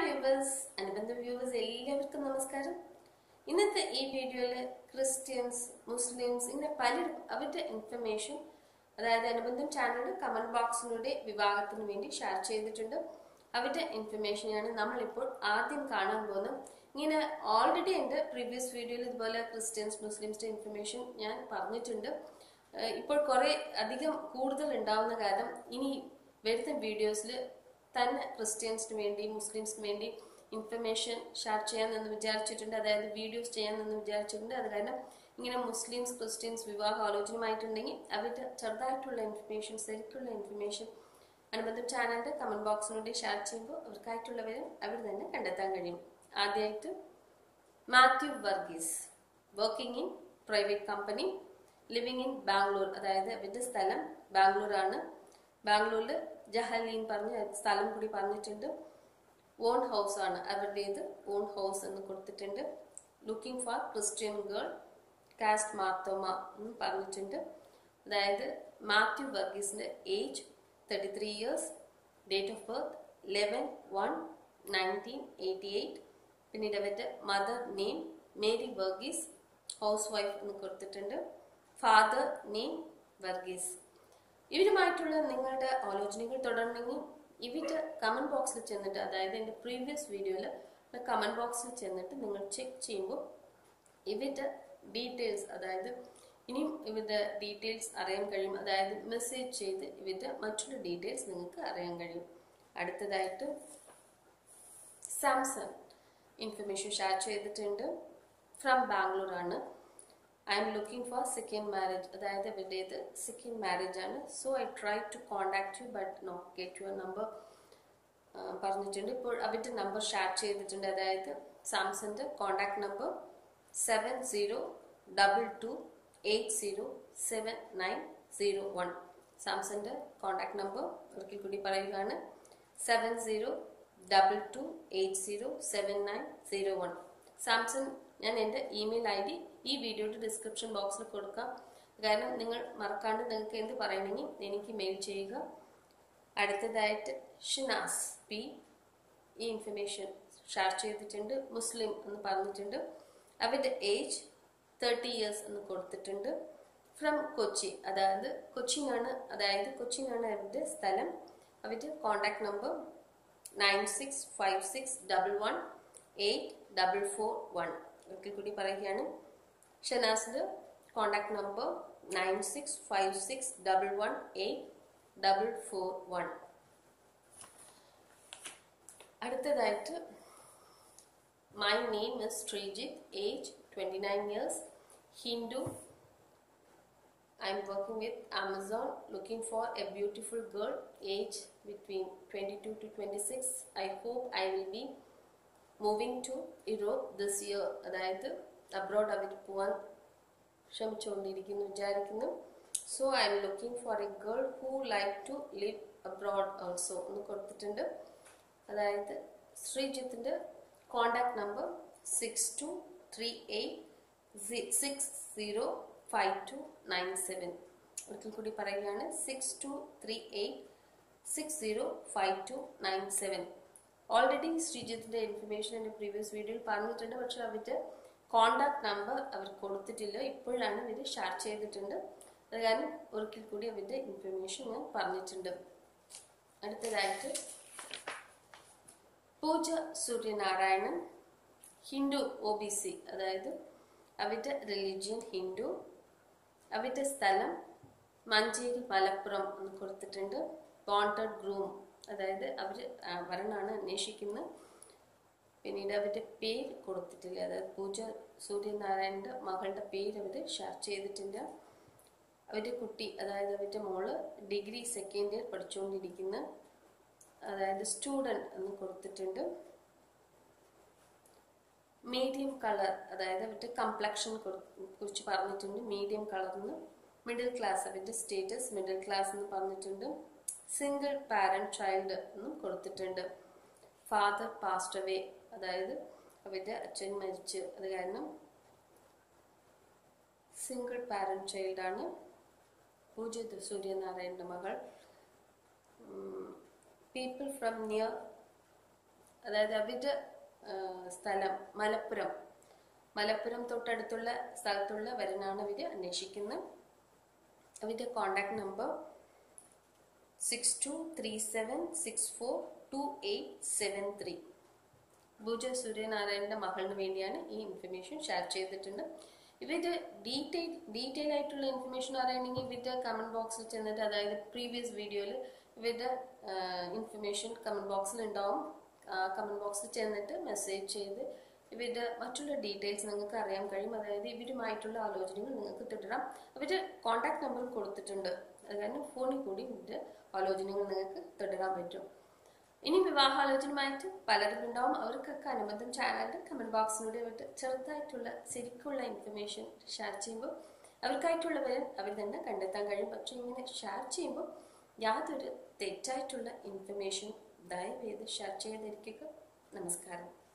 Viewers അനുബന്ധ viewers എല്ലാവർക്കും നമസ്കാരം ഇന്നത്തെ ഈ വീഡിയോയിൽ ക്രിസ്ത്യൻസ് മുസ്ലിംസ് ഇങ്ങനെ പലരും അവരുടെ ഇൻഫർമേഷൻ അതായത് അനുബന്ധം ചാനലിന്റെ കമന്റ് ബോക്സിലൂടെ വിഭാഗത്തിന് വേണ്ടി ഷെയർ ചെയ്തിട്ടുണ്ട് അവരുടെ ഇൻഫർമേഷനാണ് നമ്മളിപ്പോൾ ആദ്യം കാണാൻ പോകുന്നത് ഇങ്ങനെ ഓൾറെഡി എൻ്റെ പ്രീവിയസ് വീഡിയോയിൽ ഇതുപോലെ ക്രിസ്ത്യൻസ് മുസ്ലിംസിന്റെ ഇൻഫർമേഷൻ ഞാൻ പറഞ്ഞിട്ടുണ്ട് ഏഹ് ഇപ്പോൾ കുറെ അധികം കൂടുതൽ ഉണ്ടാവുന്ന കാരണം ഇനി വരുന്ന വീഡിയോസിൽ തന്നെ ക്രിസ്ത്യൻസിന് വേണ്ടി മുസ്ലിംസിന് വേണ്ടി ഇൻഫർമേഷൻ ഷെയർ ചെയ്യാമെന്ന് വിചാരിച്ചിട്ടുണ്ട് അതായത് വീഡിയോസ് ചെയ്യാമെന്ന് വിചാരിച്ചിട്ടുണ്ട് അത് കാരണം ഇങ്ങനെ മുസ്ലിംസ് ക്രിസ്ത്യൻസ് വിവാഹ ആലോചനയുമായിട്ടുണ്ടെങ്കിൽ അവരുടെ ചെറുതായിട്ടുള്ള ഇൻഫർമേഷൻ ശരിക്കുള്ള ഇൻഫർമേഷൻ അനുബന്ധം ചാനലിന്റെ കമന്റ് ബോക്സിലൂടെ ഷെയർ ചെയ്യുമ്പോൾ അവർക്കായിട്ടുള്ളവരും അവർ തന്നെ കണ്ടെത്താൻ കഴിയും ആദ്യമായിട്ട് Mathew Varghese working in private company living in Bangalore അതായത് അവരുടെ സ്ഥലം ബാംഗ്ലൂർ ആണ് ബാംഗ്ലൂരിൽ ജഹലീൻ പറഞ്ഞ സ്ഥലം കൂടി പറഞ്ഞിട്ടുണ്ട് ഓൺ ഹൗസ് ആണ് അവരുടേത് ഓൺ ഹൗസ് എന്ന് കൊടുത്തിട്ടുണ്ട് looking for Christian girl caste Marthoma എന്ന് പറഞ്ഞിട്ടുണ്ട് അതായത് മാത്യു വർഗീസിന്റെ age thirty three years date of birth eleven one nineteen eighty eight പിന്നീട് അവരുടെ mother name Mary Varghese house wife എന്ന് കൊടുത്തിട്ടുണ്ട് ഫാദർ നെയിം വർഗീസ് ഇവരുമായിട്ടുള്ള നിങ്ങളുടെ ആലോചനകൾ തുടരണമെങ്കിൽ ഇവരുടെ കമന്റ് ബോക്സിൽ ചെന്നിട്ട് അതായത് എൻ്റെ പ്രീവിയസ് വീഡിയോയിൽ കമന്റ് ബോക്സിൽ ചെന്നിട്ട് നിങ്ങൾ ചെക്ക് ചെയ്യുമ്പോൾ ഇവരുടെ ഡീറ്റെയിൽസ് അതായത് ഇനിയും ഇവരുടെ ഡീറ്റെയിൽസ് അറിയാൻ കഴിയും അതായത് മെസ്സേജ് ചെയ്ത് ഇവരുടെ മറ്റുള്ള ഡീറ്റെയിൽസ് നിങ്ങൾക്ക് അറിയാൻ കഴിയും അടുത്തതായിട്ട് സാംസങ് ഇൻഫർമേഷൻ ഷെയർ ചെയ്തിട്ടുണ്ട് ഫ്രം ബാംഗ്ലൂർ ആണ് I'm looking for second marriage അതായത് ഇവരുടേത് സെക്കൻഡ് മാരേജ് ആണ് so I try to contact you but not get your number പറഞ്ഞിട്ടുണ്ട് ഇപ്പോൾ അവരുടെ നമ്പർ ഷെയർ ചെയ്തിട്ടുണ്ട് അതായത് സാംസങ്ങിൻ്റെ contact number seven zero double two eight zero seven nine zero one സാംസങ്ങിൻ്റെ കോണ്ടാക്ട് നമ്പർ ഒരിക്കൽ കൂടി പറയുകയാണ് seven zero double two eight zero seven nine zero one Samsung ഞാൻ എൻ്റെ ഇമെയിൽ ഐ ഡി ഈ വീഡിയോയുടെ ഡിസ്ക്രിപ്ഷൻ ബോക്സിൽ കൊടുക്കാം കാരണം നിങ്ങൾ മറക്കാണ്ട് നിങ്ങൾക്ക് എന്ത് പറയണമെങ്കിൽ എനിക്ക് മെയിൽ ചെയ്യുക അടുത്തതായിട്ട് ഷിനാസ് പി ഈ ഇൻഫർമേഷൻ ഷെയർ ചെയ്തിട്ടുണ്ട് മുസ്ലിം എന്ന് പറഞ്ഞിട്ടുണ്ട് അവരുടെ ഏജ് തേർട്ടി ഇയേഴ്സ് എന്ന് കൊടുത്തിട്ടുണ്ട് ഫ്രം കൊച്ചി അതായത് കൊച്ചിനാണ് അതായത് കൊച്ചിനാണ് അവരുടെ സ്ഥലം അവരുടെ contact number nine six five six double one eight double four one ഒരിക്കൽ കൂടി പറയുകയാണ് ഷനാസിൻ്റെ contact number nine six five six double one eight double four one അടുത്തതായിട്ട് my name is Sreejith age twenty nine years Hindu I'm working with Amazon looking for a beautiful girl age between 22 to 26. I hope I will be moving to Europe this year. അതായത് abroad അവർ പോവാൻ ശ്രമിച്ചുകൊണ്ടിരിക്കുന്നു വിചാരിക്കുന്നു so I'm looking for a girl who like to live abroad also എന്ന് കൊടുത്തിട്ടുണ്ട് അതായത് ശ്രീജിത്തിൻ്റെ contact number six two three eight six zero five two nine seven ഒരിക്കൽ കൂടി പറയുകയാണ് six two three eight six zero five two nine seven already ശ്രീജിത്തിൻ്റെ information എൻ്റെ previous വീഡിയോയിൽ പറഞ്ഞിട്ടുണ്ട് പക്ഷെ അവരുടെ കോണ്ടാക്ട് നമ്പർ അവർ കൊടുത്തിട്ടില്ല ഇപ്പോഴാണ് ഇവർ ഷെയർ ചെയ്തിട്ടുണ്ട് അത് കാരണം ഒരിക്കൽ കൂടി അവരുടെ ഇൻഫർമേഷൻ ഞാൻ പറഞ്ഞിട്ടുണ്ട് അടുത്തതായിട്ട് Pooja Suryanarayanan Hindu O B C അതായത് അവരുടെ റിലീജിയൻ ഹിന്ദു അവരുടെ സ്ഥലം മഞ്ചേരി മലപ്പുറം എന്ന് കൊടുത്തിട്ടുണ്ട് ബോണ്ടഡ് ഗ്രൂം അതായത് അവർ വരനാണ് അന്വേഷിക്കുന്നത് പിന്നീട് അവരുടെ പേര് കൊടുത്തിട്ടില്ല അതായത് പൂജ സൂര്യനാരായണൻ്റെ മകളുടെ പേര് അവർ ഷെയർ ചെയ്തിട്ടില്ല അവരുടെ കുട്ടി അതായത് അവരുടെ മോള് ഡിഗ്രി സെക്കൻഡ് ഇയർ പഠിച്ചുകൊണ്ടിരിക്കുന്ന അതായത് സ്റ്റുഡൻറ് എന്ന് കൊടുത്തിട്ടുണ്ട് മീഡിയം കളർ അതായത് അവരുടെ കംപ്ലക്ഷൻ കുറിച്ച് പറഞ്ഞിട്ടുണ്ട് മീഡിയം കളർന്ന് മിഡിൽ ക്ലാസ് അവരുടെ സ്റ്റേറ്റസ് മിഡിൽ ക്ലാസ് എന്ന് പറഞ്ഞിട്ടുണ്ട് സിംഗിൾ പാരന്റ് ചൈൽഡ് എന്നും കൊടുത്തിട്ടുണ്ട് ഫാദർ പാസ്റ്റ് അവേ അതായത് അവരുടെ അച്ഛൻ മരിച്ച് അത് കാരണം സിംഗിൾ പാരന്റ് ചൈൽഡാണ് പൂജ സൂര്യനാരായണന്റെ മകൾ പീപ്പിൾ ഫ്രം നിയർ അതായത് അവരുടെ ആ, സ്ഥലം മലപ്പുറം മലപ്പുറം തൊട്ടടുത്തുള്ള സ്ഥലത്തുള്ള വരനാണ് ഇവര് അന്വേഷിക്കുന്നത് അവരുടെ contact number six two three seven six four two eight seven three Pooja സൂര്യനാരായണന്റെ മകളിന് വേണ്ടിയാണ് ഈ ഇൻഫർമേഷൻ ഷെയർ ചെയ്തിട്ടുണ്ട് ഇവരുടെ ഡീറ്റെയിൽ ഡീറ്റെയിൽ ആയിട്ടുള്ള ഇൻഫർമേഷൻ അറിയണമെങ്കിൽ ഇവരുടെ കമന്റ് ബോക്സിൽ ചെന്നിട്ട് അതായത് പ്രീവിയസ് വീഡിയോയിൽ ഇവരുടെ ഇൻഫർമേഷൻ കമന്റ് ബോക്സിൽ ഉണ്ടാവും കമന്റ് ബോക്സിൽ ചെന്നിട്ട് മെസ്സേജ് ചെയ്ത് ഇവരുടെ മറ്റുള്ള ഡീറ്റെയിൽസ് നിങ്ങൾക്ക് അറിയാൻ കഴിയും അതായത് ഇവരുമായിട്ടുള്ള ആലോചനകൾ നിങ്ങൾക്ക് തുടരാം അവരുടെ കോൺടാക്ട് നമ്പർ കൊടുത്തിട്ടുണ്ട് അത് കാരണം ഫോണിൽ കൂടി ഇവരുടെ ആലോചനകൾ നിങ്ങൾക്ക് തുടരാൻ പറ്റും ഇനി വിവാഹാലോചനയുമായിട്ട് പലരും ഉണ്ടാവും അവർക്കൊക്കെ അനുബന്ധം ചാനലിന്റെ കമന്റ് ബോക്സിലൂടെ വിട്ട് ചെറുതായിട്ടുള്ള ശരിക്കുള്ള ഇൻഫർമേഷൻ ഷെയർ ചെയ്യുമ്പോൾ അവർക്കായിട്ടുള്ളവരെ അവർ തന്നെ കണ്ടെത്താൻ കഴിയും പക്ഷെ ഇങ്ങനെ ഷെയർ ചെയ്യുമ്പോൾ യാതൊരു തെറ്റായിട്ടുള്ള ഇൻഫർമേഷൻ ദയവേത് ഷെയർ ചെയ്തിരിക്കുക നമസ്കാരം